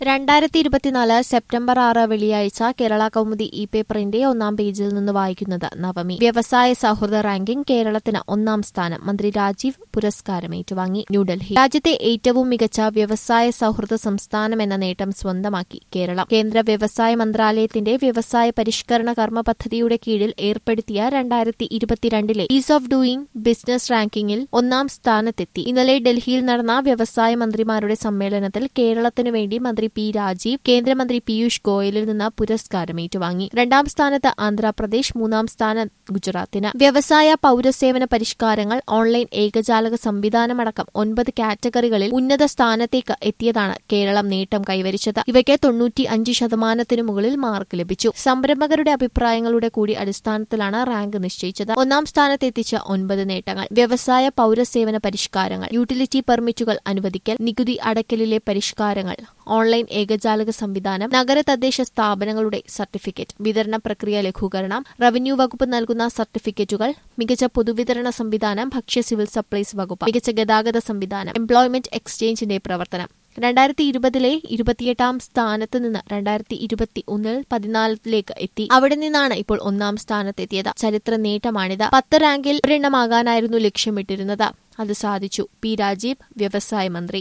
രണ്ടായിരത്തി ഇരുപത്തിനാല് സെപ്റ്റംബർ ആറ് വെള്ളിയാഴ്ച കേരള കൗമുദി ഇ പേപ്പറിന്റെ ഒന്നാം പേജിൽ നിന്ന് വായിക്കുന്നത് നവമി വ്യവസായ സൗഹൃദ റാങ്കിംഗ് കേരളത്തിന് ഒന്നാം സ്ഥാനം മന്ത്രി രാജീവ് പുരസ്കാരം ഏറ്റുവാങ്ങി ന്യൂഡൽഹി രാജ്യത്തെ ഏറ്റവും മികച്ച വ്യവസായ സൗഹൃദ സംസ്ഥാനം എന്ന നേട്ടം സ്വന്തമാക്കി കേരളം കേന്ദ്ര വ്യവസായ മന്ത്രാലയത്തിന്റെ വ്യവസായ പരിഷ്കരണ കർമ്മ പദ്ധതിയുടെ കീഴിൽ ഏർപ്പെടുത്തിയ രണ്ടായിരത്തി ഇരുപത്തിരണ്ടിലെ ഈസ് ഓഫ് ഡൂയിങ് ബിസിനസ് റാങ്കിങ്ങിൽ ഒന്നാം സ്ഥാനത്തെത്തി ഇന്നലെ ഡൽഹിയിൽ നടന്ന വ്യവസായ മന്ത്രിമാരുടെ സമ്മേളനത്തിൽ കേരളത്തിനു വേണ്ടി മന്ത്രി പി രാജീവ് കേന്ദ്രമന്ത്രി പീയൂഷ് ഗോയലിൽ നിന്ന് പുരസ്കാരം ഏറ്റുവാങ്ങി രണ്ടാം സ്ഥാനത്ത് ആന്ധ്രാപ്രദേശ് മൂന്നാം സ്ഥാനം ഗുജറാത്തിന് വ്യവസായ പൌരസേവന പരിഷ്കാരങ്ങൾ ഓൺലൈൻ ഏകജാലക സംവിധാനമടക്കം ഒൻപത് കാറ്റഗറികളിൽ ഉന്നത സ്ഥാനത്തേക്ക് എത്തിയതാണ് കേരളം നേട്ടം കൈവരിച്ചത് ഇവയ്ക്ക് തൊണ്ണൂറ്റി അഞ്ച് ശതമാനത്തിനു മുകളിൽ മാർക്ക് ലഭിച്ചു സംരംഭകരുടെ അഭിപ്രായങ്ങളുടെ കൂടി അടിസ്ഥാനത്തിലാണ് റാങ്ക് നിശ്ചയിച്ചത് ഒന്നാം സ്ഥാനത്തെത്തിച്ച ഒൻപത് നേട്ടങ്ങൾ വ്യവസായ പൌരസേവന പരിഷ്കാരങ്ങൾ യൂട്ടിലിറ്റി പെർമിറ്റുകൾ അനുവദിക്കൽ നികുതി അടയ്ക്കലിലെ പരിഷ്കാരങ്ങൾ ഓൺലൈൻ ഏകജാലക സംവിധാനം നഗര തദ്ദേശ സ്ഥാപനങ്ങളുടെ സർട്ടിഫിക്കറ്റ് വിതരണ പ്രക്രിയ ലഘൂകരണം റവന്യൂ വകുപ്പ് നൽകുന്ന സർട്ടിഫിക്കറ്റുകൾ മികച്ച പൊതുവിതരണ സംവിധാനം ഭക്ഷ്യ സിവിൽ സപ്ലൈസ് വകുപ്പ് മികച്ച ഗതാഗത സംവിധാനം എംപ്ലോയ്മെന്റ് എക്സ്ചേഞ്ചിന്റെ പ്രവർത്തനം രണ്ടായിരത്തി ഇരുപതിലെ ഇരുപത്തിയെട്ടാം സ്ഥാനത്ത് നിന്ന് രണ്ടായിരത്തി ഇരുപത്തി ഒന്നിൽ പതിനാലിലേക്ക് എത്തി അവിടെ നിന്നാണ് ഇപ്പോൾ ഒന്നാം സ്ഥാനത്തെത്തിയത് ചരിത്ര നേട്ടമാണിത് പത്ത് റാങ്കിൽ ഒരെണ്ണമാകാനായിരുന്നു ലക്ഷ്യമിട്ടിരുന്നത് അത് സാധിച്ചു പി രാജീവ് വ്യവസായ മന്ത്രി